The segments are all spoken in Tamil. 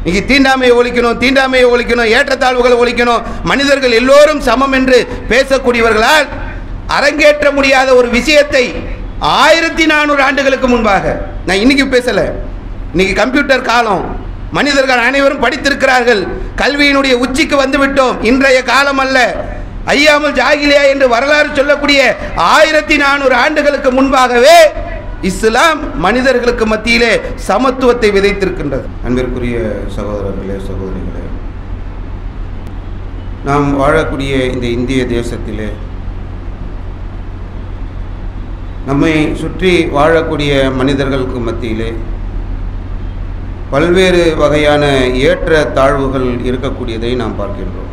இன்னைக்கு தீண்டாமையை ஒழிக்கணும் தீண்டாமையை ஒழிக்கணும் ஏற்றத்தாழ்வுகளை ஒழிக்கணும் மனிதர்கள் எல்லோரும் சமம் என்று பேசக்கூடியவர்களால் அரங்கேற்ற முடியாத ஒரு விஷயத்தை ஆயிரத்தி நானூறு ஆண்டுகளுக்கு முன்பாக நான் இன்னைக்கு பேசல இன்னைக்கு கம்ப்யூட்டர் காலம் மனிதர்கள் அனைவரும் படித்திருக்கிறார்கள் கல்வியினுடைய உச்சிக்கு வந்து விட்டோம் இன்றைய காலம் அல்ல ஐயாமல் ஜாகிலியா என்று வரலாறு சொல்லக்கூடிய ஆயிரத்தி நானூறு ஆண்டுகளுக்கு முன்பாகவே இஸ்லாம் மனிதர்களுக்கு மத்தியிலே சமத்துவத்தை விதைத்திருக்கின்றது அன்பிற்குரிய சகோதரர்களே சகோதரிகளே நாம் வாழக்கூடிய இந்த இந்திய தேசத்திலே நம்மை சுற்றி வாழக்கூடிய மனிதர்களுக்கு மத்தியிலே பல்வேறு வகையான ஏற்ற தாழ்வுகள் இருக்கக்கூடியதை நாம் பார்க்கின்றோம்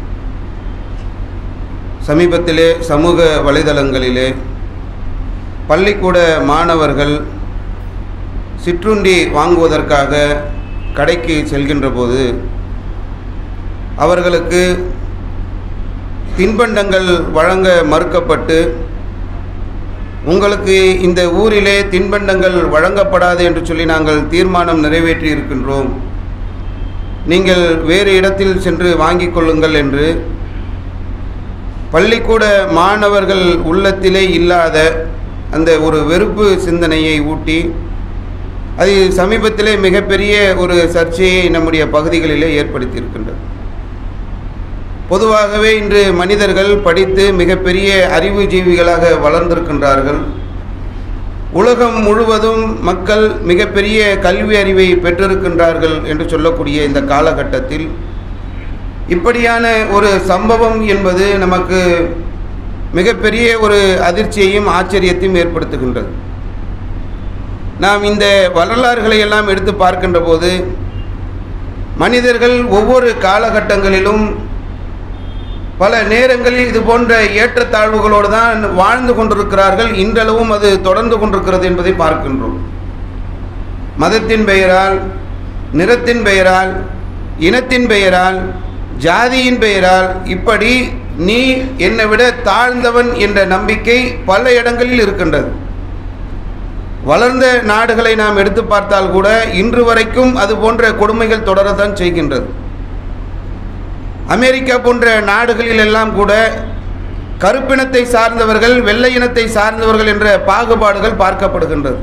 சமீபத்திலே சமூக வலைதளங்களிலே பள்ளிக்கூட மாணவர்கள் சிற்றுண்டி வாங்குவதற்காக கடைக்கு செல்கின்ற போது அவர்களுக்கு தின்பண்டங்கள் வழங்க மறுக்கப்பட்டு உங்களுக்கு இந்த ஊரிலே தின்பண்டங்கள் வழங்கப்படாது என்று சொல்லி நாங்கள் தீர்மானம் நிறைவேற்றி இருக்கின்றோம் நீங்கள் வேறு இடத்தில் சென்று வாங்கிக் கொள்ளுங்கள் என்று பள்ளிக்கூட மாணவர்கள் உள்ளத்திலே இல்லாத அந்த ஒரு வெறுப்பு சிந்தனையை ஊட்டி அது சமீபத்திலே மிகப்பெரிய ஒரு சர்ச்சையை நம்முடைய பகுதிகளிலே ஏற்படுத்தியிருக்கின்றது பொதுவாகவே இன்று மனிதர்கள் படித்து மிகப்பெரிய அறிவுஜீவிகளாக வளர்ந்திருக்கின்றார்கள் உலகம் முழுவதும் மக்கள் மிகப்பெரிய கல்வி அறிவை பெற்றிருக்கின்றார்கள் என்று சொல்லக்கூடிய இந்த காலகட்டத்தில் இப்படியான ஒரு சம்பவம் என்பது நமக்கு மிகப்பெரிய ஒரு அதிர்ச்சியையும் ஆச்சரியத்தையும் ஏற்படுத்துகின்றது நாம் இந்த வரலாறுகளை எல்லாம் எடுத்து பார்க்கின்ற போது மனிதர்கள் ஒவ்வொரு காலகட்டங்களிலும் பல நேரங்களில் இது போன்ற ஏற்றத்தாழ்வுகளோடு தான் வாழ்ந்து கொண்டிருக்கிறார்கள் இன்றளவும் அது தொடர்ந்து கொண்டிருக்கிறது என்பதை பார்க்கின்றோம் மதத்தின் பெயரால் நிறத்தின் பெயரால் இனத்தின் பெயரால் ஜாதியின் பெயரால் இப்படி நீ என்னை விட தாழ்ந்தவன் என்ற நம்பிக்கை பல இடங்களில் இருக்கின்றது வளர்ந்த நாடுகளை நாம் எடுத்து பார்த்தால் கூட இன்று வரைக்கும் அது போன்ற கொடுமைகள் தொடரத்தான் செய்கின்றது அமெரிக்கா போன்ற நாடுகளில் எல்லாம் கூட கருப்பினத்தை சார்ந்தவர்கள் வெள்ளை இனத்தை சார்ந்தவர்கள் என்ற பாகுபாடுகள் பார்க்கப்படுகின்றது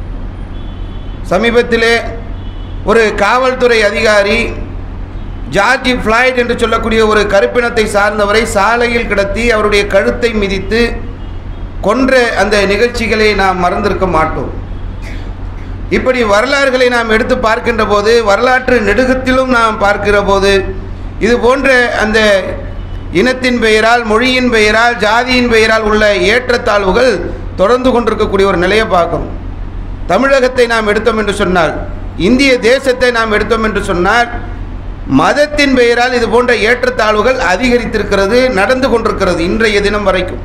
சமீபத்திலே ஒரு காவல்துறை அதிகாரி ஜார்ஜி ஃப்ளாய்ட் என்று சொல்லக்கூடிய ஒரு கருப்பினத்தை சார்ந்தவரை சாலையில் கிடத்தி அவருடைய கழுத்தை மிதித்து கொன்ற அந்த நிகழ்ச்சிகளை நாம் மறந்திருக்க மாட்டோம் இப்படி வரலாறுகளை நாம் எடுத்து பார்க்கின்ற போது வரலாற்று நெடுகத்திலும் நாம் பார்க்கிற போது இது போன்ற அந்த இனத்தின் பெயரால் மொழியின் பெயரால் ஜாதியின் பெயரால் உள்ள ஏற்றத்தாழ்வுகள் தொடர்ந்து கொண்டிருக்கக்கூடிய ஒரு நிலையை பார்க்கணும் தமிழகத்தை நாம் எடுத்தோம் என்று சொன்னால் இந்திய தேசத்தை நாம் எடுத்தோம் என்று சொன்னால் மதத்தின் பெயரால் இது போன்ற ஏற்றத்தாழ்வுகள் அதிகரித்திருக்கிறது நடந்து கொண்டிருக்கிறது இன்றைய தினம் வரைக்கும்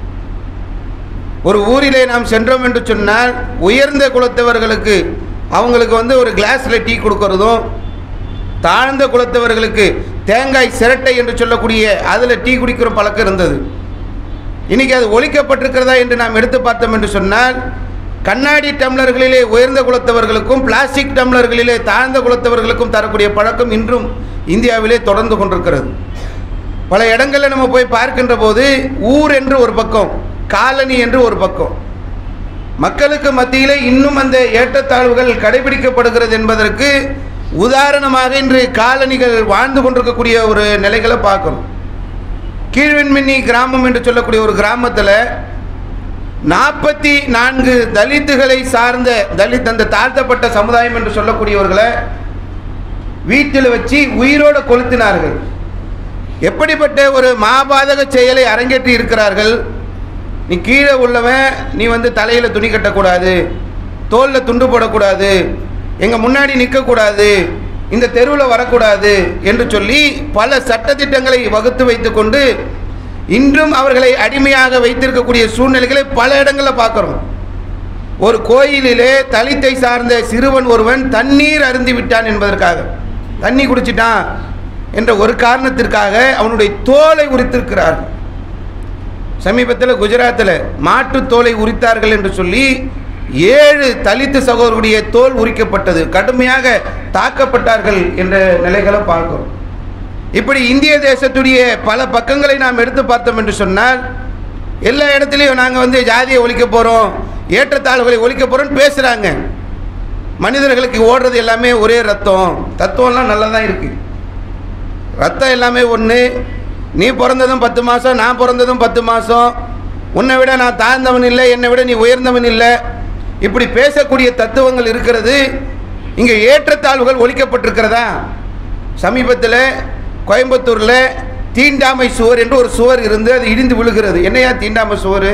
ஒரு ஊரிலே நாம் சென்றோம் என்று சொன்னால் உயர்ந்த குலத்தவர்களுக்கு அவங்களுக்கு வந்து ஒரு கிளாஸில் டீ கொடுக்கறதும் தாழ்ந்த குலத்தவர்களுக்கு தேங்காய் சிரட்டை என்று சொல்லக்கூடிய அதில் டீ குடிக்கிற பழக்கம் இருந்தது இன்னைக்கு அது ஒழிக்கப்பட்டிருக்கிறதா என்று நாம் எடுத்து பார்த்தோம் என்று சொன்னால் கண்ணாடி டம்ளர்களிலே உயர்ந்த குலத்தவர்களுக்கும் பிளாஸ்டிக் டம்ளர்களிலே தாழ்ந்த குலத்தவர்களுக்கும் தரக்கூடிய பழக்கம் இன்றும் இந்தியாவிலே தொடர்ந்து கொண்டிருக்கிறது பல இடங்களில் நம்ம போய் பார்க்கின்ற போது ஊர் என்று ஒரு பக்கம் காலனி என்று ஒரு பக்கம் மக்களுக்கு மத்தியிலே இன்னும் அந்த ஏற்றத்தாழ்வுகள் கடைபிடிக்கப்படுகிறது என்பதற்கு உதாரணமாக இன்று காலனிகள் வாழ்ந்து கொண்டிருக்கக்கூடிய ஒரு நிலைகளை பார்க்கணும் கீழ்வெண்மின்னி கிராமம் என்று சொல்லக்கூடிய ஒரு கிராமத்தில் நாற்பத்தி நான்கு தலித்துகளை சார்ந்த தலித் அந்த தாழ்த்தப்பட்ட சமுதாயம் என்று சொல்லக்கூடியவர்களை வீட்டில் வச்சு உயிரோடு கொளுத்தினார்கள் எப்படிப்பட்ட ஒரு மாபாதக செயலை அரங்கேற்றி இருக்கிறார்கள் நீ கீழே உள்ளவன் நீ வந்து தலையில் துணி கட்டக்கூடாது தோலில் துண்டு போடக்கூடாது எங்கள் முன்னாடி நிற்கக்கூடாது இந்த தெருவில் வரக்கூடாது என்று சொல்லி பல சட்டத்திட்டங்களை வகுத்து வைத்துக்கொண்டு இன்றும் அவர்களை அடிமையாக வைத்திருக்கக்கூடிய சூழ்நிலைகளை பல இடங்களில் பார்க்குறோம் ஒரு கோயிலிலே தலித்தை சார்ந்த சிறுவன் ஒருவன் தண்ணீர் அருந்தி விட்டான் என்பதற்காக தண்ணி குடிச்சிட்டான் என்ற ஒரு காரணத்திற்காக அவனுடைய தோலை உரித்திருக்கிறார்கள் சமீபத்தில் குஜராத்தில் மாட்டு தோலை உரித்தார்கள் என்று சொல்லி ஏழு தலித்து சகோதரருடைய தோல் உரிக்கப்பட்டது கடுமையாக தாக்கப்பட்டார்கள் என்ற நிலைகளை பார்க்கிறோம் இப்படி இந்திய தேசத்துடைய பல பக்கங்களை நாம் எடுத்து பார்த்தோம் என்று சொன்னால் எல்லா இடத்துலையும் நாங்கள் வந்து ஜாதியை ஒழிக்க போகிறோம் ஏற்றத்தாழ்வுகளை ஒழிக்க போகிறோம்னு பேசுகிறாங்க மனிதர்களுக்கு ஓடுறது எல்லாமே ஒரே ரத்தம் தத்துவம்லாம் நல்லா தான் இருக்குது ரத்தம் எல்லாமே ஒன்று நீ பிறந்ததும் பத்து மாதம் நான் பிறந்ததும் பத்து மாதம் உன்னை விட நான் தாழ்ந்தவன் இல்லை என்னை விட நீ உயர்ந்தவன் இல்லை இப்படி பேசக்கூடிய தத்துவங்கள் இருக்கிறது இங்கே ஏற்றத்தாழ்வுகள் ஒழிக்கப்பட்டிருக்கிறதா சமீபத்தில் கோயம்புத்தூரில் தீண்டாமை சுவர் என்று ஒரு சுவர் இருந்து அது இடிந்து விழுகிறது என்னையா தீண்டாமை சுவர்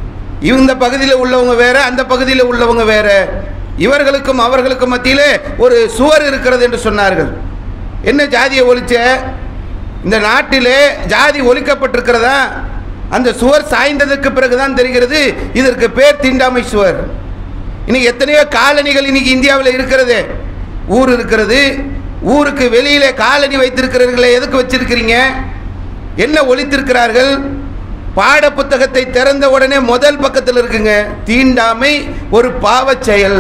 இந்த பகுதியில் உள்ளவங்க வேற அந்த பகுதியில் உள்ளவங்க வேற இவர்களுக்கும் அவர்களுக்கும் மத்தியில் ஒரு சுவர் இருக்கிறது என்று சொன்னார்கள் என்ன ஜாதியை ஒழிச்ச இந்த நாட்டிலே ஜாதி ஒழிக்கப்பட்டிருக்கிறதா அந்த சுவர் சாய்ந்ததற்கு பிறகுதான் தெரிகிறது இதற்கு பேர் தீண்டாமை சுவர் இன்னைக்கு எத்தனையோ காலனிகள் இன்னைக்கு இந்தியாவில் இருக்கிறது ஊர் இருக்கிறது ஊருக்கு வெளியிலே காலனி வைத்திருக்கிறீர்களே எதுக்கு வச்சிருக்கிறீங்க என்ன ஒழித்திருக்கிறார்கள் பாட புத்தகத்தை திறந்த உடனே முதல் பக்கத்தில் இருக்குங்க தீண்டாமை ஒரு பாவச் செயல்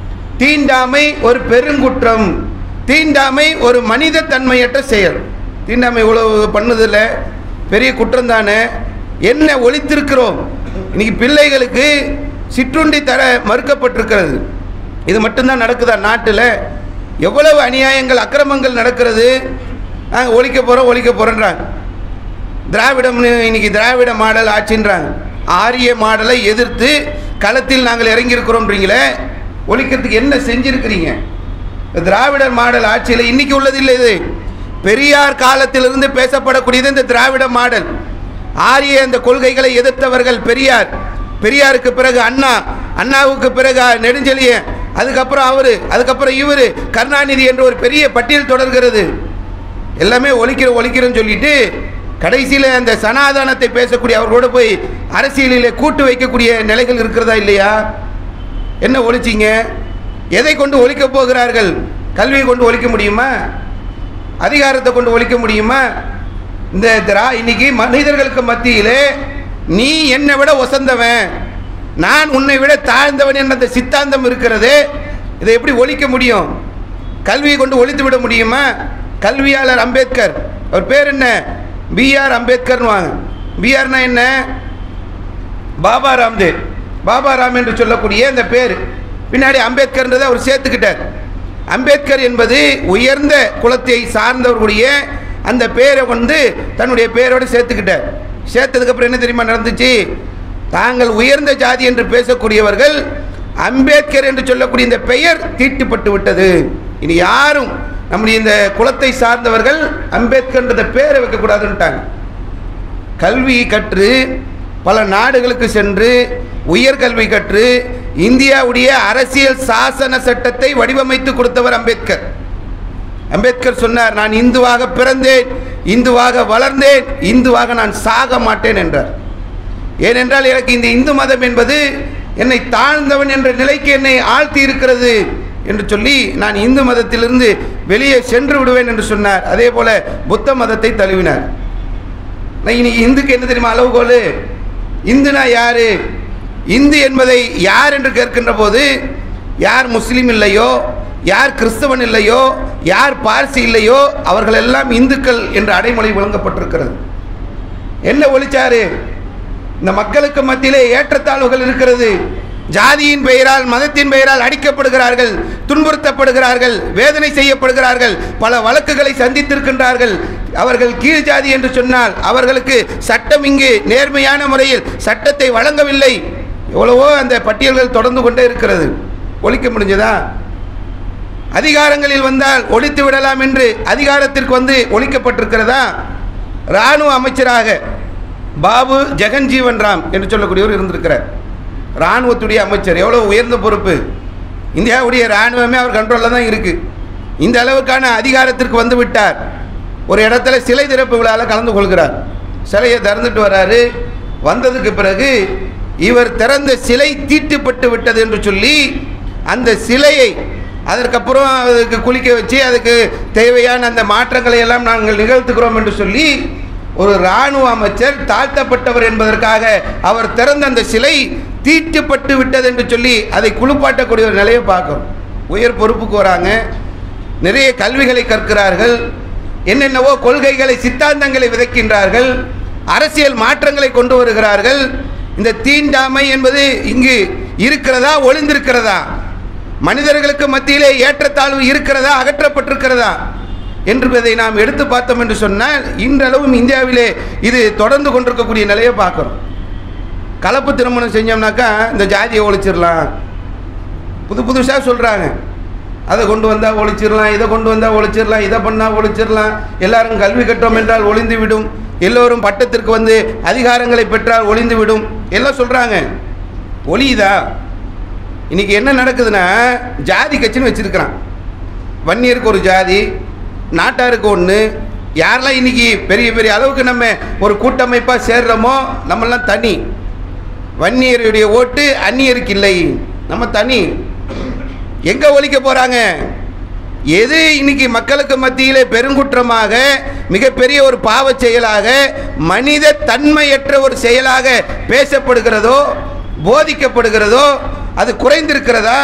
தீண்டாமை ஒரு பெருங்குற்றம் தீண்டாமை ஒரு மனித தன்மையற்ற செயல் தீண்டாமை இவ்வளவு பண்ணுதில்ல பெரிய குற்றம் தானே என்ன ஒழித்திருக்கிறோம் இன்னைக்கு பிள்ளைகளுக்கு சிற்றுண்டி தர மறுக்கப்பட்டிருக்கிறது இது மட்டும்தான் நடக்குதா நாட்டில் எவ்வளவு அநியாயங்கள் அக்கிரமங்கள் நடக்கிறது நாங்கள் ஒழிக்க போகிறோம் ஒழிக்க போகிறோன்றாங்க திராவிடம்னு இன்னைக்கு திராவிட மாடல் ஆட்சின்றாங்க ஆரிய மாடலை எதிர்த்து களத்தில் நாங்கள் இறங்கியிருக்கிறோன்றீங்களே ஒழிக்கிறதுக்கு என்ன செஞ்சிருக்கிறீங்க திராவிட மாடல் ஆட்சியில் இன்னைக்கு உள்ளது இல்லை இது பெரியார் காலத்திலிருந்து பேசப்படக்கூடியது இந்த திராவிட மாடல் ஆரிய இந்த கொள்கைகளை எதிர்த்தவர்கள் பெரியார் பெரியாருக்கு பிறகு அண்ணா அண்ணாவுக்கு பிறகு நெடுஞ்செழியன் அதுக்கப்புறம் அவர் அதுக்கப்புறம் இவர் கருணாநிதி என்ற ஒரு பெரிய பட்டியல் தொடர்கிறது எல்லாமே ஒழிக்கிற ஒழிக்கிறோன்னு சொல்லிட்டு கடைசியில் அந்த சனாதனத்தை பேசக்கூடிய அவர்களோடு போய் அரசியலில் கூட்டு வைக்கக்கூடிய நிலைகள் இருக்கிறதா இல்லையா என்ன ஒழிச்சிங்க எதை கொண்டு ஒழிக்க போகிறார்கள் கல்வியை கொண்டு ஒழிக்க முடியுமா அதிகாரத்தை கொண்டு ஒழிக்க முடியுமா இந்த திரா இன்னைக்கு மனிதர்களுக்கு மத்தியிலே நீ என்னை விட ஒசந்தவன் நான் உன்னை விட தாழ்ந்தவன் என்ற அந்த சித்தாந்தம் இருக்கிறது இதை எப்படி ஒழிக்க முடியும் கல்வியை கொண்டு ஒழித்து விட முடியுமா கல்வியாளர் அம்பேத்கர் அவர் பேர் என்ன பிஆர் அம்பேத்கர்னு வாங்க பிஆர்னா என்ன பாபா ராம்தேவ் பாபா ராம் என்று சொல்லக்கூடிய இந்த பேர் பின்னாடி அம்பேத்கர்ன்றதை அவர் சேர்த்துக்கிட்டார் அம்பேத்கர் என்பது உயர்ந்த குலத்தை சார்ந்தவர்களுடைய அந்த பேரை வந்து தன்னுடைய பேரோடு சேர்த்துக்கிட்டார் சேர்த்ததுக்கப்புறம் என்ன தெரியுமா நடந்துச்சு தாங்கள் உயர்ந்த ஜாதி என்று பேசக்கூடியவர்கள் அம்பேத்கர் என்று சொல்லக்கூடிய இந்த பெயர் தீட்டுப்பட்டு விட்டது இனி யாரும் நம்முடைய இந்த குலத்தை சார்ந்தவர்கள் அம்பேத்கர்ன்ற பேரை வைக்கக்கூடாதுன்ட்டாங்க கல்வி கற்று பல நாடுகளுக்கு சென்று உயர்கல்வி கற்று இந்தியாவுடைய அரசியல் சாசன சட்டத்தை வடிவமைத்து கொடுத்தவர் அம்பேத்கர் அம்பேத்கர் சொன்னார் நான் இந்துவாக பிறந்தேன் இந்துவாக வளர்ந்தேன் இந்துவாக நான் சாக மாட்டேன் என்றார் ஏனென்றால் எனக்கு இந்த இந்து மதம் என்பது என்னை தாழ்ந்தவன் என்ற நிலைக்கு என்னை ஆழ்த்தி இருக்கிறது என்று சொல்லி நான் இந்து மதத்திலிருந்து வெளியே சென்று விடுவேன் என்று சொன்னார் அதே போல புத்த மதத்தை தழுவினார் நான் இன்னைக்கு இந்துக்கு என்ன தெரியுமா அளவுகோல் இந்துனா யாரு இந்து என்பதை யார் என்று கேட்கின்ற போது யார் முஸ்லீம் இல்லையோ யார் கிறிஸ்தவன் இல்லையோ யார் பார்சி இல்லையோ அவர்கள் எல்லாம் இந்துக்கள் என்ற அடைமொழி வழங்கப்பட்டிருக்கிறது என்ன ஒழிச்சாரு இந்த மக்களுக்கு மத்தியிலே ஏற்றத்தாழ்வுகள் இருக்கிறது ஜாதியின் பெயரால் மதத்தின் பெயரால் அடிக்கப்படுகிறார்கள் துன்புறுத்தப்படுகிறார்கள் வேதனை செய்யப்படுகிறார்கள் பல வழக்குகளை சந்தித்திருக்கின்றார்கள் அவர்கள் கீழ் ஜாதி என்று சொன்னால் அவர்களுக்கு சட்டம் இங்கு நேர்மையான முறையில் சட்டத்தை வழங்கவில்லை எவ்வளவோ அந்த பட்டியல்கள் தொடர்ந்து கொண்டே இருக்கிறது ஒழிக்க முடிஞ்சதா அதிகாரங்களில் வந்தால் ஒழித்து விடலாம் என்று அதிகாரத்திற்கு வந்து ஒழிக்கப்பட்டிருக்கிறதா இராணுவ அமைச்சராக பாபு ஜெகன்ஜீவன் ராம் என்று சொல்லக்கூடியவர் இருந்திருக்கிறார் இராணுவத்துடைய அமைச்சர் எவ்வளோ உயர்ந்த பொறுப்பு இந்தியாவுடைய இராணுவமே அவர் கண்ட்ரோலில் தான் இருக்குது இந்த அளவுக்கான அதிகாரத்திற்கு வந்து விட்டார் ஒரு இடத்துல சிலை திறப்பு விழாவில் கலந்து கொள்கிறார் சிலையை திறந்துட்டு வராரு வந்ததுக்கு பிறகு இவர் திறந்த சிலை தீட்டுப்பட்டு விட்டது என்று சொல்லி அந்த சிலையை அதற்கப்புறம் அதுக்கு குளிக்க வச்சு அதுக்கு தேவையான அந்த மாற்றங்களை எல்லாம் நாங்கள் நிகழ்த்துக்கிறோம் என்று சொல்லி ஒரு இராணுவ அமைச்சர் தாழ்த்தப்பட்டவர் என்பதற்காக அவர் திறந்த அந்த சிலை தீட்டுப்பட்டு விட்டது என்று சொல்லி அதை குளிப்பாட்டக்கூடிய ஒரு நிலையை பார்க்குறோம் உயர் பொறுப்புக்கு வராங்க நிறைய கல்விகளை கற்கிறார்கள் என்னென்னவோ கொள்கைகளை சித்தாந்தங்களை விதைக்கின்றார்கள் அரசியல் மாற்றங்களை கொண்டு வருகிறார்கள் இந்த தீண்டாமை என்பது இங்கு இருக்கிறதா ஒளிந்திருக்கிறதா மனிதர்களுக்கு மத்தியிலே ஏற்றத்தாழ்வு இருக்கிறதா அகற்றப்பட்டிருக்கிறதா என்பதை நாம் எடுத்து பார்த்தோம் என்று சொன்னால் இன்றளவும் இந்தியாவிலே இது தொடர்ந்து கொண்டிருக்கக்கூடிய நிலையை பார்க்குறோம் கலப்பு திருமணம் செஞ்சோம்னாக்கா இந்த ஜாதியை ஒழிச்சிடலாம் புது புதுசாக சொல்கிறாங்க அதை கொண்டு வந்தால் ஒழிச்சிடலாம் இதை கொண்டு வந்தால் ஒழிச்சிடலாம் இதை பண்ணால் ஒழிச்சிடலாம் எல்லாரும் கல்வி கற்றோம் என்றால் ஒளிந்து விடும் எல்லோரும் பட்டத்திற்கு வந்து அதிகாரங்களை பெற்றால் ஒளிந்து விடும் எல்லாம் சொல்கிறாங்க ஒளியுதா இன்னைக்கு என்ன நடக்குதுன்னா ஜாதி கட்சின்னு வச்சிருக்கிறான் வன்னியருக்கு ஒரு ஜாதி நாட்டாருக்கு ஒன்று யாரெல்லாம் இன்னைக்கு பெரிய பெரிய அளவுக்கு நம்ம ஒரு கூட்டமைப்பாக சேர்றோமோ நம்மெல்லாம் தனி வன்னியருடைய ஓட்டு அந்நியருக்கு இல்லை நம்ம தனி எங்கே ஒழிக்க போகிறாங்க எது இன்னைக்கு மக்களுக்கு மத்தியிலே பெருங்குற்றமாக மிகப்பெரிய ஒரு பாவச் செயலாக மனித தன்மையற்ற ஒரு செயலாக பேசப்படுகிறதோ போதிக்கப்படுகிறதோ அது குறைந்திருக்கிறதா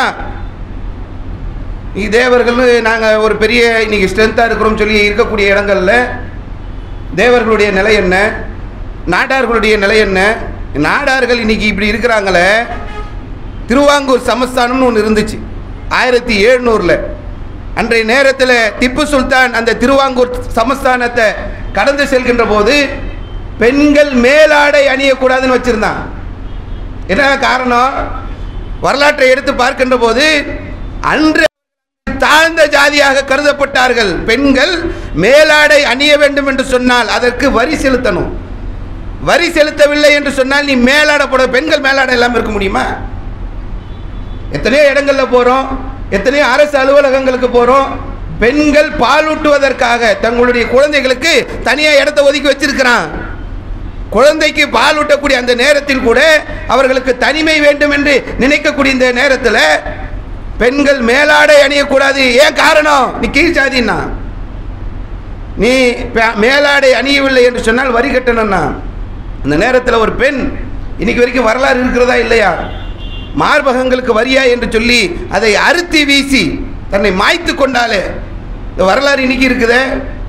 நீ தேவர்கள்னு நாங்கள் ஒரு பெரிய இன்னைக்கு ஸ்ட்ரென்த்தாக இருக்கிறோம் சொல்லி இருக்கக்கூடிய இடங்கள்ல தேவர்களுடைய நிலை என்ன நாடார்களுடைய நிலை என்ன நாடார்கள் இன்னைக்கு இப்படி இருக்கிறாங்களே திருவாங்கூர் சமஸ்தானம்னு ஒன்று இருந்துச்சு ஆயிரத்தி எழுநூறில் அன்றைய நேரத்தில் திப்பு சுல்தான் அந்த திருவாங்கூர் சமஸ்தானத்தை கடந்து செல்கின்ற போது பெண்கள் மேலாடை அணியக்கூடாதுன்னு வச்சுருந்தான் என்ன காரணம் வரலாற்றை எடுத்து பார்க்கின்ற போது அன்று தாழ்ந்த ஜாதியாக கருதப்பட்டார்கள் பெண்கள் மேலாடை அணிய வேண்டும் என்று சொன்னால் அதற்கு வரி செலுத்தணும் வரி செலுத்தவில்லை என்று சொன்னால் நீ மேலாடை போட பெண்கள் மேலாடை இல்லாமல் இருக்க முடியுமா எத்தனையோ இடங்கள்ல போகிறோம் எத்தனையோ அரசு அலுவலகங்களுக்கு போகிறோம் பெண்கள் பாலூட்டுவதற்காக தங்களுடைய குழந்தைகளுக்கு தனியாக இடத்த ஒதுக்கி வச்சிருக்கிறான் குழந்தைக்கு பால் ஊட்டக்கூடிய அந்த நேரத்தில் கூட அவர்களுக்கு தனிமை வேண்டும் என்று நினைக்கக்கூடிய இந்த நேரத்தில் பெண்கள் மேலாடை அணியக்கூடாது ஏன் காரணம் நீ கீழ் சாதின்னா நீ பே- மேலாடை அணியவில்லை என்று சொன்னால் வரி கட்டணும்னா அந்த நேரத்தில் ஒரு பெண் இன்னைக்கு வரைக்கும் வரலாறு இருக்கிறதா இல்லையா மார்பகங்களுக்கு வரியா என்று சொல்லி அதை அறுத்தி வீசி தன்னை மாய்த்து கொண்டாலே இந்த வரலாறு இன்னைக்கு இருக்குதே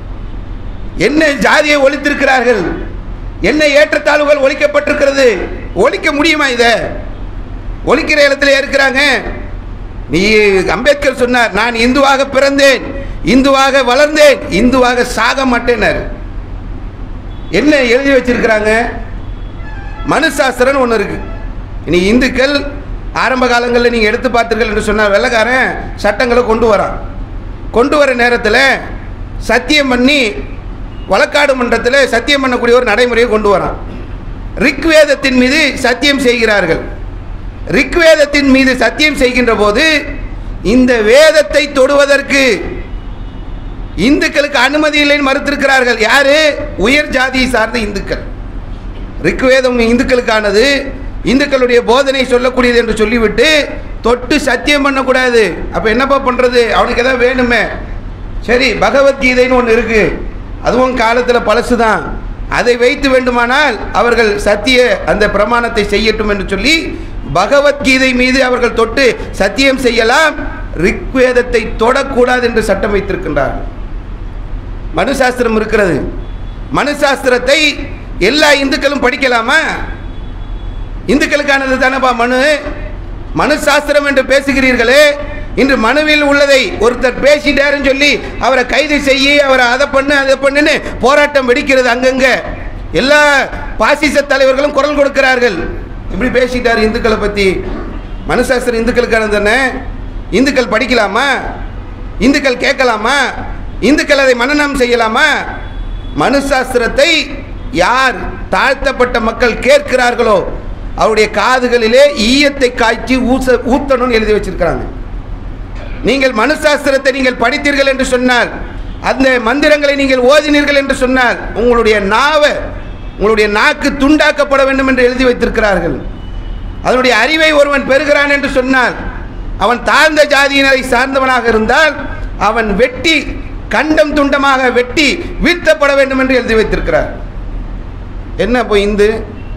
என்ன ஜாதியை ஒழித்திருக்கிறார்கள் என்ன ஏற்றத்தாழ்வுகள் ஒழிக்கப்பட்டிருக்கிறது ஒழிக்க முடியுமா இதை ஒழிக்கிற இடத்துல இருக்கிறாங்க நீ அம்பேத்கர் சொன்னார் நான் இந்துவாக பிறந்தேன் இந்துவாக வளர்ந்தேன் இந்துவாக சாக மாட்டேனார் என்ன எழுதி வச்சிருக்கிறாங்க மனுசாஸ்திரம்னு ஒன்று இருக்கு இனி இந்துக்கள் ஆரம்ப காலங்களில் நீங்கள் எடுத்து பார்த்தீர்கள் என்று சொன்னால் வெள்ளைக்காரன் சட்டங்களை கொண்டு வரான் கொண்டு வர நேரத்தில் சத்தியம் பண்ணி வழக்காடு மன்றத்தில் சத்தியம் பண்ணக்கூடிய ஒரு நடைமுறையை கொண்டு வரான் ரிக்வேதத்தின் மீது சத்தியம் செய்கிறார்கள் ரிக்வேதத்தின் மீது சத்தியம் செய்கின்ற போது இந்த வேதத்தை தொடுவதற்கு இந்துக்களுக்கு அனுமதி இல்லைன்னு மறுத்திருக்கிறார்கள் யாரு உயர் ஜாதியை சார்ந்த இந்துக்கள் ரிக்வேதம் இந்துக்களுக்கானது இந்துக்களுடைய போதனை சொல்லக்கூடியது என்று சொல்லிவிட்டு தொட்டு சத்தியம் பண்ணக்கூடாது அப்போ என்னப்பா பண்ணுறது அவனுக்கு எதாவது வேணுமே சரி பகவத்கீதைன்னு ஒன்று இருக்குது அதுவும் காலத்தில் பழசு தான் அதை வைத்து வேண்டுமானால் அவர்கள் சத்திய அந்த பிரமாணத்தை செய்யட்டும் என்று சொல்லி பகவத்கீதை மீது அவர்கள் தொட்டு சத்தியம் செய்யலாம் ரிக்வேதத்தை தொடக்கூடாது என்று சட்டம் வைத்திருக்கின்றார்கள் மனுசாஸ்திரம் இருக்கிறது மனுசாஸ்திரத்தை எல்லா இந்துக்களும் படிக்கலாமா இந்துக்களுக்கானது தானப்பா மனு மனுசாஸ்திரம் என்று பேசுகிறீர்களே இன்று மனுவில் உள்ளதை ஒருத்தர் பேசிட்டாருன்னு சொல்லி அவரை கைது செய்ய அவரை அதை பண்ணு அதை பண்ணுன்னு போராட்டம் வெடிக்கிறது அங்கங்க எல்லா பாசிச தலைவர்களும் குரல் கொடுக்கிறார்கள் இப்படி பேசிட்டார் இந்துக்களை பற்றி மனுசாஸ்திரம் இந்துக்களுக்கானது தானே இந்துக்கள் படிக்கலாமா இந்துக்கள் கேட்கலாமா இந்துக்கள் அதை மனநம் செய்யலாமா மனுசாஸ்திரத்தை யார் தாழ்த்தப்பட்ட மக்கள் கேட்கிறார்களோ அவருடைய காதுகளிலே ஈயத்தை காய்ச்சி ஊச ஊத்தணும்னு எழுதி வச்சிருக்கிறாங்க நீங்கள் மனுசாஸ்திரத்தை நீங்கள் படித்தீர்கள் என்று சொன்னால் அந்த மந்திரங்களை நீங்கள் ஓதினீர்கள் என்று சொன்னால் உங்களுடைய நாவை உங்களுடைய நாக்கு துண்டாக்கப்பட வேண்டும் என்று எழுதி வைத்திருக்கிறார்கள் அதனுடைய அறிவை ஒருவன் பெறுகிறான் என்று சொன்னால் அவன் தாழ்ந்த ஜாதியினரை சார்ந்தவனாக இருந்தால் அவன் வெட்டி கண்டம் துண்டமாக வெட்டி வீழ்த்தப்பட வேண்டும் என்று எழுதி வைத்திருக்கிறார் என்ன இப்போ இந்து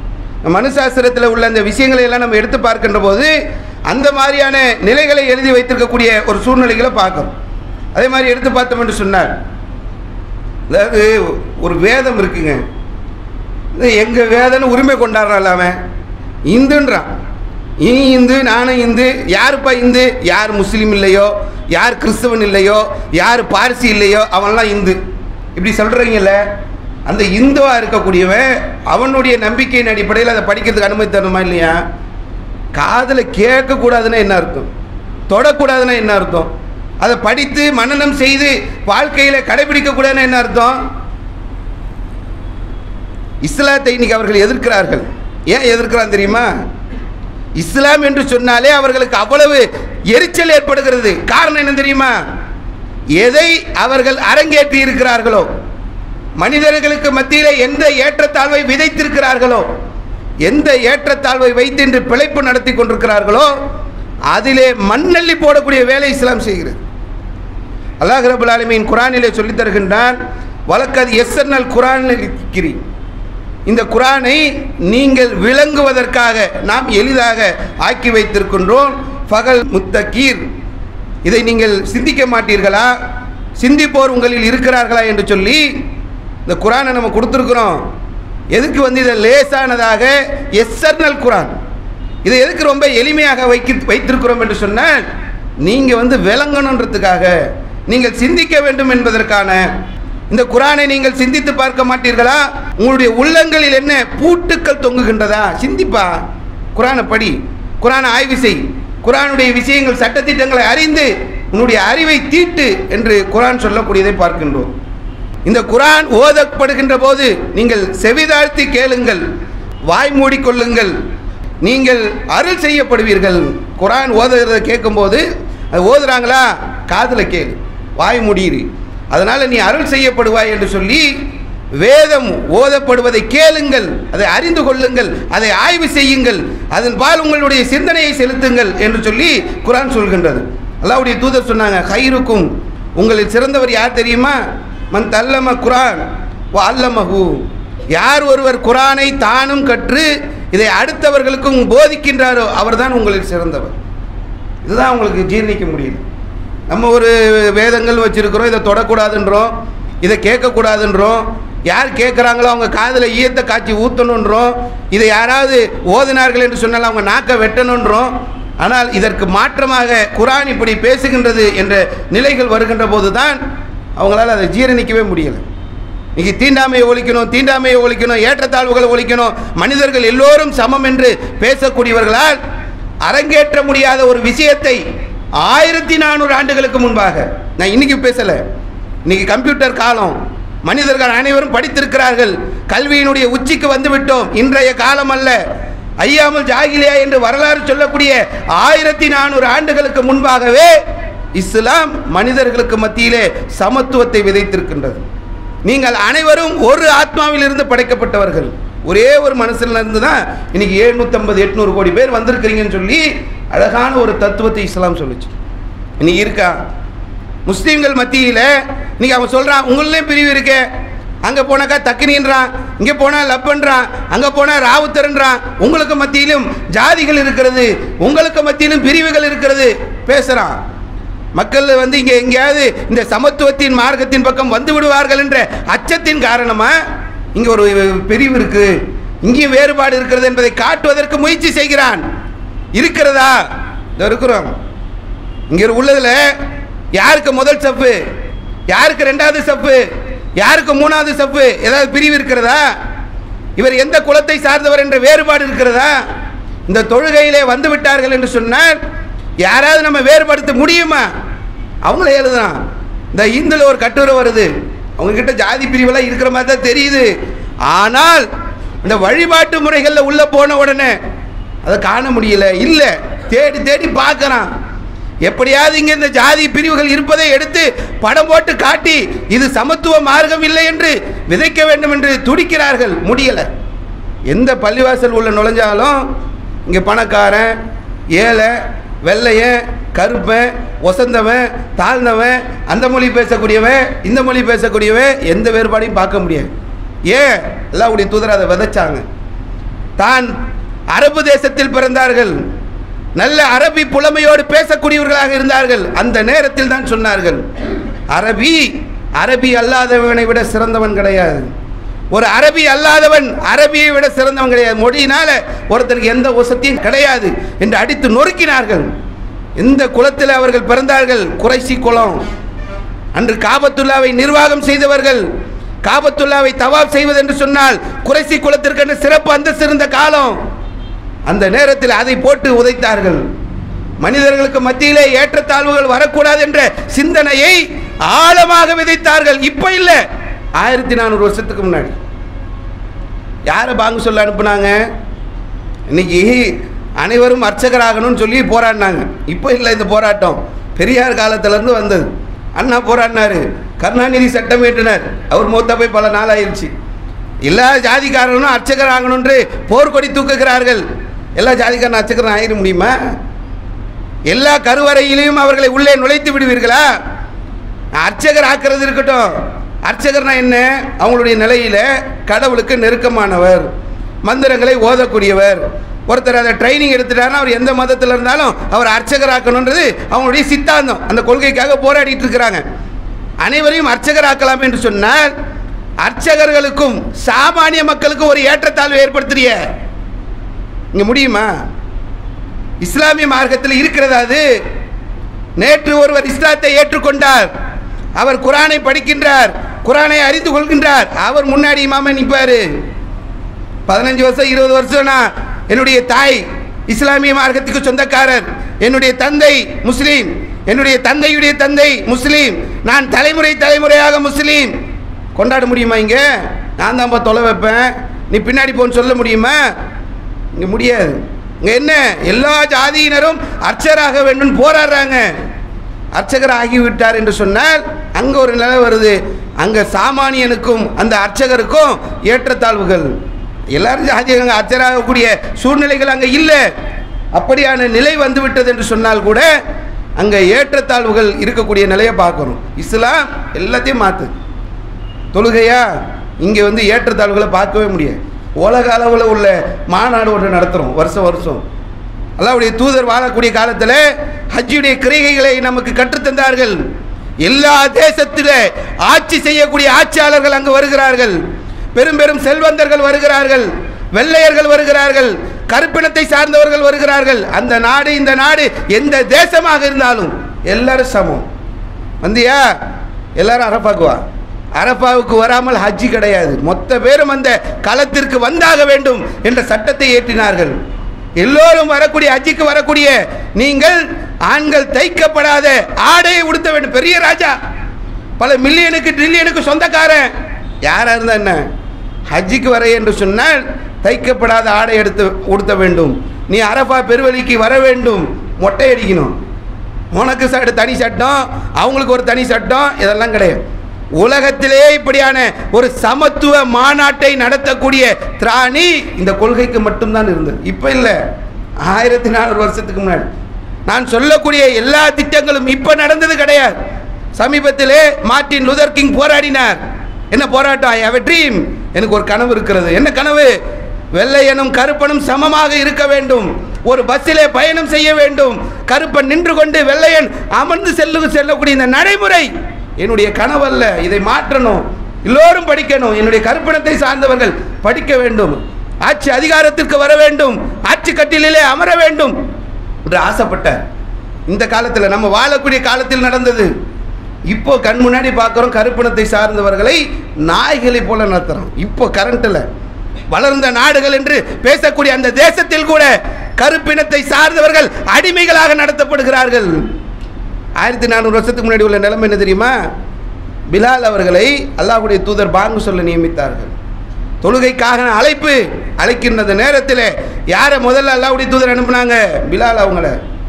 மனுசாஸ்திரத்தில் உள்ள அந்த விஷயங்களை எல்லாம் நம்ம எடுத்து பார்க்கின்ற போது அந்த மாதிரியான நிலைகளை எழுதி வைத்திருக்கக்கூடிய ஒரு சூழ்நிலைகளை பார்க்கணும் அதே மாதிரி எடுத்து பார்த்தோம் என்று சொன்னார் அதாவது ஒரு வேதம் இருக்குங்க இது எங்கள் வேதம்னு உரிமை கொண்டாடுறான் அவன் இந்துன்றான் நீ இந்து நானும் இந்து யாருப்பா இந்து யார் முஸ்லீம் இல்லையோ யார் கிறிஸ்தவன் இல்லையோ யார் பார்சி இல்லையோ அவன்லாம் இந்து இப்படி சொல்கிறீங்கல்ல அந்த இந்துவாக இருக்கக்கூடியவன் அவனுடைய நம்பிக்கையின் அடிப்படையில் அதை படிக்கிறதுக்கு அனுமதி தரணுமா இல்லையா காதில் கேட்கக்கூடாதுன்னா என்ன அர்த்தம் தொடக்கூடாதுன்னா என்ன அர்த்தம் அதை படித்து மனனம் செய்து வாழ்க்கையில் கடைபிடிக்கக்கூடாதுன்னா என்ன அர்த்தம் இஸ்லாத்தை இன்னைக்கு அவர்கள் எதிர்க்கிறார்கள் ஏன் எதிர்க்கிறான் தெரியுமா இஸ்லாம் என்று சொன்னாலே அவர்களுக்கு அவ்வளவு எரிச்சல் ஏற்படுகிறது காரணம் என்ன தெரியுமா எதை அவர்கள் அரங்கேற்றி இருக்கிறார்களோ மனிதர்களுக்கு மத்தியில் எந்த ஏற்றத்தாழ்வை விதைத்திருக்கிறார்களோ எந்த ஏற்றத்தாழ்வை வைத்து இன்று பிழைப்பு நடத்தி கொண்டிருக்கிறார்களோ அதிலே மண்ணள்ளி போடக்கூடிய வேலை இஸ்லாம் செய்கிறது அல்லாஹ் ரபுல் ஆலமீன் குரானிலே சொல்லித் தருகின்றான் வழக்கது எஸ்என்எல் குரானில் இருக்கிறேன் இந்த குரானை நீங்கள் விளங்குவதற்காக நாம் எளிதாக ஆக்கி வைத்திருக்கின்றோம் ஃபகல் முத்தகீர் இதை நீங்கள் சிந்திக்க மாட்டீர்களா சிந்திப்போர் உங்களில் இருக்கிறார்களா என்று சொல்லி இந்த குரானை நம்ம கொடுத்துருக்குறோம் எதுக்கு வந்து இதை லேசானதாக எஸ்எர்னல் குரான் இதை எதுக்கு ரொம்ப எளிமையாக வைக்க வைத்திருக்கிறோம் என்று சொன்னால் நீங்கள் வந்து விளங்கணுன்றதுக்காக நீங்கள் சிந்திக்க வேண்டும் என்பதற்கான இந்த குரானை நீங்கள் சிந்தித்து பார்க்க மாட்டீர்களா உங்களுடைய உள்ளங்களில் என்ன பூட்டுக்கள் தொங்குகின்றதா சிந்திப்பா குரானை படி குரானை ஆய்வு செய் குரானுடைய விஷயங்கள் சட்டத்திட்டங்களை அறிந்து உன்னுடைய அறிவை தீட்டு என்று குரான் சொல்லக்கூடியதை பார்க்கின்றோம் இந்த குரான் ஓதப்படுகின்ற போது நீங்கள் செவிதாழ்த்தி கேளுங்கள் வாய் மூடிக்கொள்ளுங்கள் நீங்கள் அருள் செய்யப்படுவீர்கள் குரான் ஓதுகிறத கேட்கும்போது அது ஓதுறாங்களா காதில் கேளு வாய் மூடிடு அதனால் நீ அருள் செய்யப்படுவாய் என்று சொல்லி வேதம் ஓதப்படுவதை கேளுங்கள் அதை அறிந்து கொள்ளுங்கள் அதை ஆய்வு செய்யுங்கள் அதன் பால் உங்களுடைய சிந்தனையை செலுத்துங்கள் என்று சொல்லி குரான் சொல்கின்றது அல்லாவுடைய தூதர் சொன்னாங்க ஹைருக்கும் உங்களில் சிறந்தவர் யார் தெரியுமா மன் தல்லம குரான் அல்லமஹு யார் ஒருவர் குரானை தானும் கற்று இதை அடுத்தவர்களுக்கும் போதிக்கின்றாரோ அவர்தான் உங்களில் சிறந்தவர் இதுதான் உங்களுக்கு ஜீர்ணிக்க முடியல நம்ம ஒரு வேதங்கள் வச்சுருக்கிறோம் இதை தொடக்கூடாதுன்றோம் இதை கேட்கக்கூடாதுன்றோம் யார் கேட்குறாங்களோ அவங்க காதில் ஈயத்தை காய்ச்சி ஊற்றணுன்றோம் இதை யாராவது ஓதினார்கள் என்று சொன்னால் அவங்க நாக்கை வெட்டணுன்றோம் ஆனால் இதற்கு மாற்றமாக குரான் இப்படி பேசுகின்றது என்ற நிலைகள் வருகின்ற போது தான் அவங்களால அதை ஜீரணிக்கவே முடியலை இன்னைக்கு தீண்டாமையை ஒழிக்கணும் தீண்டாமையை ஒழிக்கணும் ஏற்றத்தாழ்வுகளை ஒழிக்கணும் மனிதர்கள் எல்லோரும் சமம் என்று பேசக்கூடியவர்களால் அரங்கேற்ற முடியாத ஒரு விஷயத்தை ஆயிரத்தி நானூறு ஆண்டுகளுக்கு முன்பாக நான் இன்னைக்கு பேசலை இன்னைக்கு கம்ப்யூட்டர் காலம் மனிதர்கள் அனைவரும் படித்திருக்கிறார்கள் கல்வியினுடைய உச்சிக்கு வந்து விட்டோம் இன்றைய காலம் அல்ல ஐயாமல் ஜாகிலியா என்று வரலாறு சொல்லக்கூடிய ஆயிரத்தி நானூறு ஆண்டுகளுக்கு முன்பாகவே இஸ்லாம் மனிதர்களுக்கு மத்தியிலே சமத்துவத்தை விதைத்திருக்கின்றது நீங்கள் அனைவரும் ஒரு ஆத்மாவிலிருந்து படைக்கப்பட்டவர்கள் ஒரே ஒரு மனசுல இருந்து தான் இன்னைக்கு எழுநூற்றம்பது எட்நூறு கோடி பேர் வந்திருக்கிறீங்கன்னு சொல்லி அழகான ஒரு தத்துவத்தை இஸ்லாம் சொல்லுச்சு இன்னைக்கு இருக்கா முஸ்லீம்கள் மத்தியில் இன்னைக்கு அவன் சொல்கிறான் உங்களையும் பிரிவு இருக்கே அங்கே போனாக்கா தக்கினின்றான் இங்கே போனால் லப்பன்றான் அங்கே போனால் ராவுத்தர்ன்றான் உங்களுக்கு மத்தியிலும் ஜாதிகள் இருக்கிறது உங்களுக்கு மத்தியிலும் பிரிவுகள் இருக்கிறது பேசுகிறான் மக்கள் வந்து இங்கே எங்கேயாவது இந்த சமத்துவத்தின் மார்க்கத்தின் பக்கம் வந்து விடுவார்கள் என்ற அச்சத்தின் காரணமாக இங்கே ஒரு பிரிவு இருக்கு இங்கேயும் வேறுபாடு இருக்கிறது என்பதை காட்டுவதற்கு முயற்சி செய்கிறான் இருக்கிறதா இதோ இருக்கிறோம் இங்கே உள்ளதில் யாருக்கு முதல் சப்பு யாருக்கு ரெண்டாவது சப்பு யாருக்கு மூணாவது சப்பு ஏதாவது பிரிவு இருக்கிறதா இவர் எந்த குலத்தை சார்ந்தவர் என்ற வேறுபாடு இருக்கிறதா இந்த தொழுகையிலே வந்து விட்டார்கள் என்று சொன்னால் யாராவது நம்ம வேறுபடுத்த முடியுமா அவங்கள எழுதுறான் இந்த இந்துல ஒரு கட்டுரை வருது அவங்க கிட்ட ஜாதி பிரிவெல்லாம் இருக்கிற மாதிரி தான் தெரியுது ஆனால் இந்த வழிபாட்டு முறைகளில் உள்ள போன உடனே அதை காண முடியல இல்லை தேடி தேடி பார்க்கறான் எப்படியாவது இங்கே இந்த ஜாதி பிரிவுகள் இருப்பதை எடுத்து படம் போட்டு காட்டி இது சமத்துவ மார்க்கம் இல்லை என்று விதைக்க வேண்டும் என்று துடிக்கிறார்கள் முடியலை எந்த பள்ளிவாசல் உள்ள நுழைஞ்சாலும் இங்கே பணக்காரன் ஏழை வெள்ளையன் கருப்பன் ஒசந்தவன் தாழ்ந்தவன் அந்த மொழி பேசக்கூடியவன் இந்த மொழி பேசக்கூடியவன் எந்த வேறுபாடையும் பார்க்க முடியாது ஏன் எல்லாவுடைய தூதர் அதை விதைச்சாங்க தான் அரபு தேசத்தில் பிறந்தார்கள் நல்ல அரபி புலமையோடு பேசக்கூடியவர்களாக இருந்தார்கள் அந்த நேரத்தில் தான் சொன்னார்கள் அரபி அரபி அல்லாதவனை விட சிறந்தவன் கிடையாது ஒரு அரபி அல்லாதவன் அரபியை விட சிறந்தவன் கிடையாது மொழியினால ஒருத்தருக்கு எந்த வசதியும் கிடையாது என்று அடித்து நொறுக்கினார்கள் எந்த குலத்தில் அவர்கள் பிறந்தார்கள் குறைசி குலம் அன்று காபத்துல்லாவை நிர்வாகம் செய்தவர்கள் காபத்துல்லாவை தவாப் செய்வது என்று சொன்னால் குறைசி குலத்திற்கென்று சிறப்பு அந்தஸ்து இருந்த காலம் அந்த நேரத்தில் அதை போட்டு உதைத்தார்கள் மனிதர்களுக்கு மத்தியிலே ஏற்றத்தாழ்வுகள் வரக்கூடாது என்ற சிந்தனையை ஆழமாக விதைத்தார்கள் இப்ப இல்ல ஆயிரத்தி நானூறு வருஷத்துக்கு முன்னாடி யாரை பாங்கு சொல்ல அனுப்புனாங்க இன்னைக்கு அனைவரும் அர்ச்சகராகணும்னு சொல்லி போராடினாங்க இப்போ இல்லை இந்த போராட்டம் பெரியார் காலத்திலேருந்து வந்தது அண்ணா போராடினாரு கருணாநிதி சட்டம் ஏற்றினார் அவர் மூத்த போய் பல நாள் ஆயிடுச்சு எல்லா ஜாதிக்காரனும் அர்ச்சகர் ஆகணும்ன்று போர்க்கொடி தூக்குகிறார்கள் எல்லா ஜாதிக்காரனும் அர்ச்சகரும் ஆயிட முடியுமா எல்லா கருவறையிலையும் அவர்களை உள்ளே நுழைத்து விடுவீர்களா அர்ச்சகர் ஆக்கிறது இருக்கட்டும் அர்ச்சகர்னா என்ன அவங்களுடைய நிலையில கடவுளுக்கு நெருக்கமானவர் மந்திரங்களை ஓதக்கூடியவர் ஒருத்தர் அதை ட்ரைனிங் எடுத்துட்டாருன்னா அவர் எந்த மதத்தில் இருந்தாலும் அவர் அர்ச்சகர் ஆக்கணுன்றது அவங்களுடைய சித்தாந்தம் அந்த கொள்கைக்காக போராடிட்டு இருக்கிறாங்க அனைவரையும் அர்ச்சகர் ஆக்கலாம் என்று சொன்னால் அர்ச்சகர்களுக்கும் சாமானிய மக்களுக்கும் ஒரு ஏற்றத்தாழ்வு ஏற்படுத்துறிய இங்க முடியுமா இஸ்லாமிய மார்க்கத்தில் இருக்கிறதா அது நேற்று ஒருவர் இஸ்லாத்தை ஏற்றுக்கொண்டார் அவர் குரானை படிக்கின்றார் குரானை அறிந்து கொள்கின்றார் அவர் முன்னாடி இமாம நிற்பாரு பதினஞ்சு வருஷம் இருபது வருஷம்னா என்னுடைய தாய் இஸ்லாமிய மார்க்கத்துக்கு சொந்தக்காரர் என்னுடைய தந்தை முஸ்லீம் என்னுடைய தந்தையுடைய தந்தை முஸ்லீம் நான் தலைமுறை தலைமுறையாக முஸ்லீம் கொண்டாட முடியுமா இங்க நான் தான் தொலை வைப்பேன் நீ பின்னாடி போன்னு சொல்ல முடியுமா இங்க முடியாது இங்க என்ன எல்லா ஜாதியினரும் அர்ச்சராக வேண்டும் போராடுறாங்க அர்ச்சகர் ஆகிவிட்டார் என்று சொன்னால் அங்க ஒரு நிலை வருது அங்க சாமானியனுக்கும் அந்த அர்ச்சகருக்கும் ஏற்றத்தாழ்வுகள் எல்லாரும் ஜாதியாக அர்ச்சராகக்கூடிய சூழ்நிலைகள் அங்க இல்லை அப்படியான நிலை வந்து விட்டது என்று சொன்னால் கூட அங்க ஏற்றத்தாழ்வுகள் இருக்கக்கூடிய நிலையை பார்க்கணும் இஸ்லாம் எல்லாத்தையும் மாத்து தொழுகையா இங்கே வந்து ஏற்றத்தாழ்வுகளை பார்க்கவே முடியாது உலக அளவில் உள்ள மாநாடு ஒன்று நடத்துகிறோம் வருஷம் வருஷம் அல்லாவுடைய தூதர் வாழக்கூடிய காலத்தில் ஹஜ்ஜுடைய கிரைகைகளை நமக்கு கற்றுத்தந்தார்கள் எல்லா தேசத்தில் ஆட்சி செய்யக்கூடிய ஆட்சியாளர்கள் அங்கு வருகிறார்கள் பெரும் பெரும் செல்வந்தர்கள் வருகிறார்கள் வெள்ளையர்கள் வருகிறார்கள் கருப்பினத்தை சார்ந்தவர்கள் வருகிறார்கள் அந்த நாடு இந்த நாடு எந்த தேசமாக இருந்தாலும் எல்லாரும் சமம் வந்தியா எல்லாரும் அரப்பாக்குவா அரப்பாவுக்கு வராமல் ஹஜ்ஜி கிடையாது மொத்த பேரும் அந்த களத்திற்கு வந்தாக வேண்டும் என்ற சட்டத்தை ஏற்றினார்கள் எல்லோரும் வரக்கூடிய ஹஜ்ஜிக்கு வரக்கூடிய நீங்கள் ஆண்கள் தைக்கப்படாத ஆடையை உடுத்த வேண்டும் பெரிய ராஜா பல மில்லியனுக்கு ட்ரில்லியனுக்கு சொந்தக்காரன் யாரா இருந்தா என்ன ஹஜ்ஜிக்கு வர என்று சொன்னால் தைக்கப்படாத ஆடை எடுத்து உடுத்த வேண்டும் நீ அரபா பெருவழிக்கு வர வேண்டும் மொட்டை அடிக்கணும் உனக்கு ச- தனி சட்டம் அவங்களுக்கு ஒரு தனி சட்டம் இதெல்லாம் கிடையாது உலகத்திலே இப்படியான ஒரு சமத்துவ மாநாட்டை நடத்தக்கூடிய திராணி இந்த கொள்கைக்கு மட்டும்தான் இருந்தது இப்போ இல்லை ஆயிரத்தி நானூறு வருஷத்துக்கு முன்னாடி நான் சொல்லக்கூடிய எல்லா திட்டங்களும் இப்போ நடந்தது கிடையாது சமீபத்திலே மார்ட்டின் லூதர் கிங் போராடினார் என்ன போராட்டம் ஐ ஹவ் ட்ரீம் எனக்கு ஒரு கனவு இருக்கிறது என்ன கனவு வெள்ளையனும் கருப்பனும் சமமாக இருக்க வேண்டும் ஒரு பஸ்ஸிலே பயணம் செய்ய வேண்டும் கருப்பன் நின்று கொண்டு வெள்ளையன் அமர்ந்து செல்லு செல்லக்கூடிய இந்த நடைமுறை என்னுடைய கனவல்ல இதை மாற்றணும் எல்லோரும் படிக்கணும் என்னுடைய கருப்பினத்தை சார்ந்தவர்கள் படிக்க வேண்டும் ஆட்சி அதிகாரத்திற்கு வர வேண்டும் ஆட்சி கட்டிலே அமர வேண்டும் என்று ஆசைப்பட்டார் இந்த காலத்தில் நம்ம வாழக்கூடிய காலத்தில் நடந்தது இப்போ கண் முன்னாடி பார்க்குறோம் கருப்பினத்தை சார்ந்தவர்களை நாய்களை போல நடத்துகிறோம் இப்போ கரண்ட்டில் வளர்ந்த நாடுகள் என்று பேசக்கூடிய அந்த தேசத்தில் கூட கருப்பினத்தை சார்ந்தவர்கள் அடிமைகளாக நடத்தப்படுகிறார்கள் ஆயிரத்தி நானூறு வருஷத்துக்கு முன்னாடி உள்ள நிலைமை என்ன தெரியுமா பிலால் அவர்களை அல்லாஹ்வுடைய தூதர் பாங்கு சொல்ல நியமித்தார்கள் தொழுகைக்காக அழைப்பு அழைக்கின்ற நேரத்தில் யாரை முதல்ல அல்லாஹ்வுடைய தூதர் அனுப்புனாங்க பிலால் அவங்கள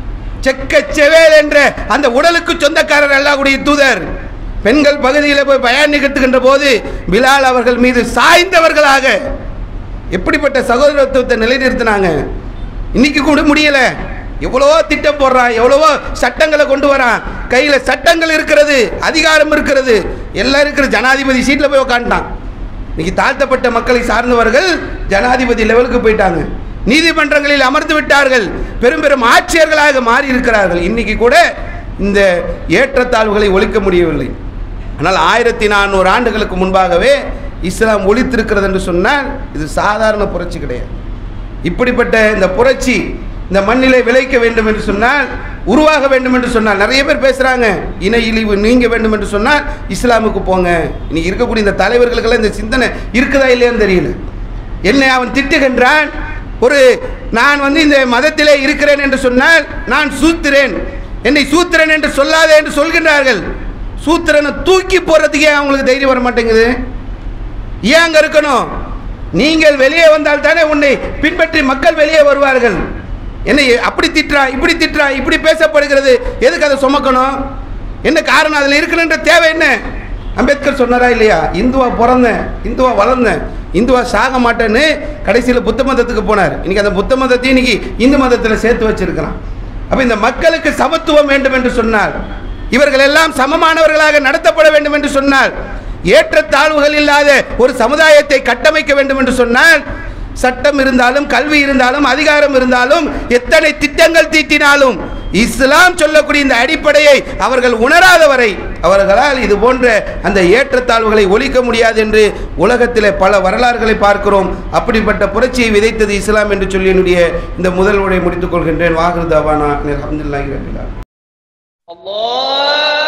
செக்க செவேல் என்ற அந்த உடலுக்கு சொந்தக்காரர் அல்லாஹ்வுடைய தூதர் பெண்கள் பகுதியில் போய் பயன் நிகழ்த்துகின்ற போது பிலால் அவர்கள் மீது சாய்ந்தவர்களாக எப்படிப்பட்ட சகோதரத்துவத்தை நிலைநிறுத்தினாங்க இன்னைக்கு கூட முடியல எவ்வளவோ திட்டம் போடுறான் எவ்வளவோ சட்டங்களை கொண்டு வரான் கையில் சட்டங்கள் இருக்கிறது அதிகாரம் இருக்கிறது எல்லாம் இருக்கிற ஜனாதிபதி சீட்டில் போய் உட்காந்துட்டான் இன்னைக்கு தாழ்த்தப்பட்ட மக்களை சார்ந்தவர்கள் ஜனாதிபதி லெவலுக்கு போயிட்டாங்க நீதிமன்றங்களில் அமர்ந்து விட்டார்கள் பெரும் பெரும் ஆட்சியர்களாக மாறி இருக்கிறார்கள் இன்னைக்கு கூட இந்த ஏற்றத்தாழ்வுகளை ஒழிக்க முடியவில்லை ஆனால் ஆயிரத்தி நானூறு ஆண்டுகளுக்கு முன்பாகவே இஸ்லாம் ஒழித்திருக்கிறது என்று சொன்னால் இது சாதாரண புரட்சி கிடையாது இப்படிப்பட்ட இந்த புரட்சி இந்த மண்ணிலே விளைக்க வேண்டும் என்று சொன்னால் உருவாக வேண்டும் என்று சொன்னால் நிறைய பேர் பேசுகிறாங்க இன இழிவு நீங்க வேண்டும் என்று சொன்னால் இஸ்லாமுக்கு போங்க இன்னைக்கு இருக்கக்கூடிய இந்த தலைவர்களுக்கெல்லாம் இந்த சிந்தனை இருக்குதா இல்லையான்னு தெரியல என்னை அவன் திட்டுகின்றான் ஒரு நான் வந்து இந்த மதத்திலே இருக்கிறேன் என்று சொன்னால் நான் சூத்திரேன் என்னை சூத்திரன் என்று சொல்லாதே என்று சொல்கின்றார்கள் சூத்திரனை தூக்கி போடுறதுக்கே அவங்களுக்கு தைரியம் வர மாட்டேங்குது ஏன் அங்க இருக்கணும் நீங்கள் வெளியே வந்தால் தானே உன்னை பின்பற்றி மக்கள் வெளியே வருவார்கள் என்னை அப்படி திட்டுறான் இப்படி திட்டுறான் இப்படி பேசப்படுகிறது எதுக்கு அதை சுமக்கணும் என்ன காரணம் அதில் இருக்கணுன்ற தேவை என்ன அம்பேத்கர் சொன்னாரா இல்லையா இந்துவா பிறந்தேன் இந்துவா வளர்ந்தேன் இந்துவா சாக மாட்டேன்னு கடைசியில் புத்த மதத்துக்கு போனார் இன்னைக்கு அந்த புத்த மதத்தையும் இன்னைக்கு இந்து மதத்தில் சேர்த்து வச்சிருக்கிறான் அப்போ இந்த மக்களுக்கு சமத்துவம் வேண்டும் என்று சொன்னால் இவர்கள் எல்லாம் சமமானவர்களாக நடத்தப்பட வேண்டும் என்று சொன்னால் ஏற்றத்தாழ்வுகள் இல்லாத ஒரு சமுதாயத்தை கட்டமைக்க வேண்டும் என்று சொன்னால் சட்டம் இருந்தாலும் கல்வி இருந்தாலும் அதிகாரம் இருந்தாலும் எத்தனை திட்டங்கள் தீட்டினாலும் இஸ்லாம் சொல்லக்கூடிய இந்த அடிப்படையை அவர்கள் உணராதவரை அவர்களால் இது போன்ற அந்த ஏற்றத்தாழ்வுகளை ஒழிக்க முடியாது என்று உலகத்திலே பல வரலாறுகளை பார்க்கிறோம் அப்படிப்பட்ட புரட்சியை விதைத்தது இஸ்லாம் என்று சொல்லி என்னுடைய இந்த முதல் உரை முடித்துக் கொள்கின்றேன் வாகுதாவானா அலமதுல்லாஹி ரபிலா الله